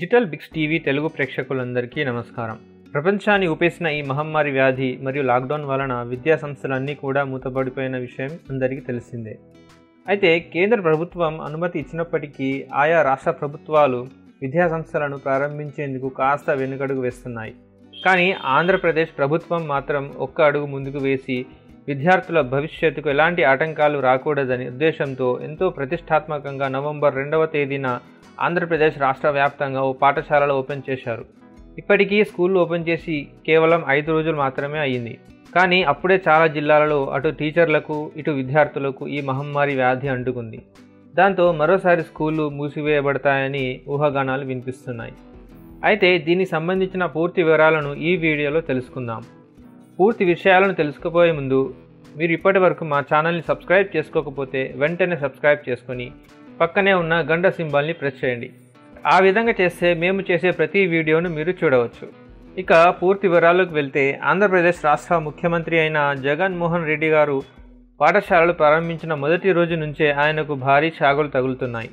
digital బిక్స్ TV Telugu ప్రేక్షకులందరికీ నమస్కారం ప్రపంచాన్ని ఊపేసిన ఈ మహమ్మారి వ్యాధి మరియు లాక్డౌన్ వలన విద్యా సంస్థలన్నీ కూడా మూతపడిపోయిన విషయం అందరికీ తెలిసిందే అయితే కేంద్ర ప్రభుత్వం అనుమతి ఇచ్చినప్పటికీ ఆయా రాష్ట్ర ప్రభుత్వాలు విద్యా సంస్థలను ప్రారంభించేందుకు కాస్త వెనుకడుగు వేస్తున్నాయి కానీ ఆంధ్రప్రదేశ్ ప్రభుత్వం మాత్రం ఒక్క అడుగు ముందుకు వేసి విద్యార్థుల భవిష్యత్తుకు ఎలాంటి ఆటంకాలు రాకూడదని ఉద్దేశంతో ఎంతో ప్రతిష్టాత్మకంగా నవంబర్ రెండవ తేదీన ఆంధ్రప్రదేశ్ రాష్ట్ర వ్యాప్తంగా ఓ పాఠశాలలో ఓపెన్ చేశారు ఇప్పటికీ స్కూళ్ళు ఓపెన్ చేసి కేవలం ఐదు రోజులు మాత్రమే అయ్యింది కానీ అప్పుడే చాలా జిల్లాలలో అటు టీచర్లకు ఇటు విద్యార్థులకు ఈ మహమ్మారి వ్యాధి అంటుకుంది దాంతో మరోసారి స్కూళ్ళు మూసివేయబడతాయని ఊహాగానాలు వినిపిస్తున్నాయి అయితే దీనికి సంబంధించిన పూర్తి వివరాలను ఈ వీడియోలో తెలుసుకుందాం పూర్తి విషయాలను తెలుసుకుపోయే ముందు మీరు ఇప్పటి వరకు మా ఛానల్ని సబ్స్క్రైబ్ చేసుకోకపోతే వెంటనే సబ్స్క్రైబ్ చేసుకొని పక్కనే ఉన్న గంట సింబల్ని ప్రెస్ చేయండి ఆ విధంగా చేస్తే మేము చేసే ప్రతి వీడియోను మీరు చూడవచ్చు ఇక పూర్తి వివరాల్లోకి వెళ్తే ఆంధ్రప్రదేశ్ రాష్ట్ర ముఖ్యమంత్రి అయిన జగన్మోహన్ రెడ్డి గారు పాఠశాలలు ప్రారంభించిన మొదటి రోజు నుంచే ఆయనకు భారీ షాగులు తగులుతున్నాయి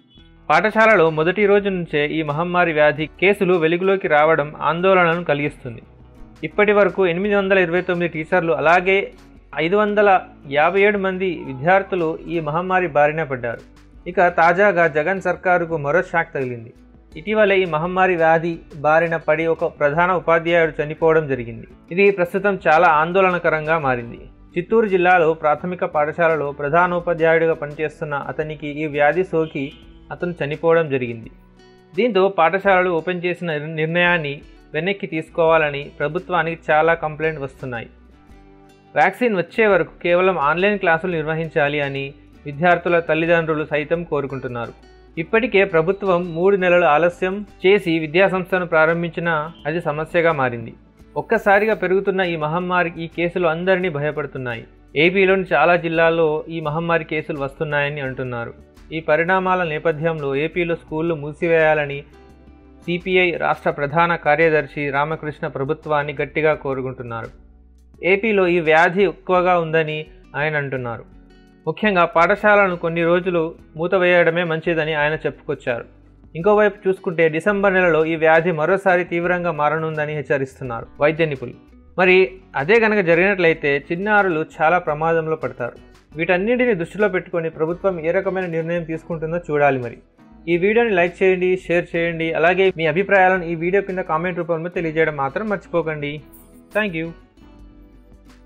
పాఠశాలలో మొదటి రోజు నుంచే ఈ మహమ్మారి వ్యాధి కేసులు వెలుగులోకి రావడం ఆందోళనను కలిగిస్తుంది ఇప్పటి వరకు ఎనిమిది వందల ఇరవై తొమ్మిది టీచర్లు అలాగే ఐదు వందల యాభై ఏడు మంది విద్యార్థులు ఈ మహమ్మారి బారిన పడ్డారు ఇక తాజాగా జగన్ సర్కారుకు మరో షాక్ తగిలింది ఇటీవలే ఈ మహమ్మారి వ్యాధి బారిన పడి ఒక ప్రధాన ఉపాధ్యాయుడు చనిపోవడం జరిగింది ఇది ప్రస్తుతం చాలా ఆందోళనకరంగా మారింది చిత్తూరు జిల్లాలో ప్రాథమిక పాఠశాలలో ప్రధానోపాధ్యాయుడిగా పనిచేస్తున్న అతనికి ఈ వ్యాధి సోకి అతను చనిపోవడం జరిగింది దీంతో పాఠశాలలు ఓపెన్ చేసిన నిర్ణయాన్ని వెనక్కి తీసుకోవాలని ప్రభుత్వానికి చాలా కంప్లైంట్ వస్తున్నాయి వ్యాక్సిన్ వచ్చే వరకు కేవలం ఆన్లైన్ క్లాసులు నిర్వహించాలి అని విద్యార్థుల తల్లిదండ్రులు సైతం కోరుకుంటున్నారు ఇప్పటికే ప్రభుత్వం మూడు నెలలు ఆలస్యం చేసి విద్యాసంస్థను ప్రారంభించినా అది సమస్యగా మారింది ఒక్కసారిగా పెరుగుతున్న ఈ మహమ్మారి ఈ కేసులు అందరినీ భయపడుతున్నాయి ఏపీలోని చాలా జిల్లాల్లో ఈ మహమ్మారి కేసులు వస్తున్నాయని అంటున్నారు ఈ పరిణామాల నేపథ్యంలో ఏపీలో స్కూళ్లు మూసివేయాలని సిపిఐ రాష్ట్ర ప్రధాన కార్యదర్శి రామకృష్ణ ప్రభుత్వాన్ని గట్టిగా కోరుకుంటున్నారు ఏపీలో ఈ వ్యాధి ఎక్కువగా ఉందని ఆయన అంటున్నారు ముఖ్యంగా పాఠశాలను కొన్ని రోజులు మూతవేయడమే మంచిదని ఆయన చెప్పుకొచ్చారు ఇంకోవైపు చూసుకుంటే డిసెంబర్ నెలలో ఈ వ్యాధి మరోసారి తీవ్రంగా మారనుందని హెచ్చరిస్తున్నారు వైద్య నిపుణులు మరి అదే కనుక జరిగినట్లయితే చిన్నారులు చాలా ప్రమాదంలో పడతారు వీటన్నింటిని దృష్టిలో పెట్టుకొని ప్రభుత్వం ఏ రకమైన నిర్ణయం తీసుకుంటుందో చూడాలి మరి ఈ వీడియోని లైక్ చేయండి షేర్ చేయండి అలాగే మీ అభిప్రాయాలను ఈ వీడియో కింద కామెంట్ రూపంలో తెలియజేయడం మాత్రం మర్చిపోకండి థ్యాంక్ యూ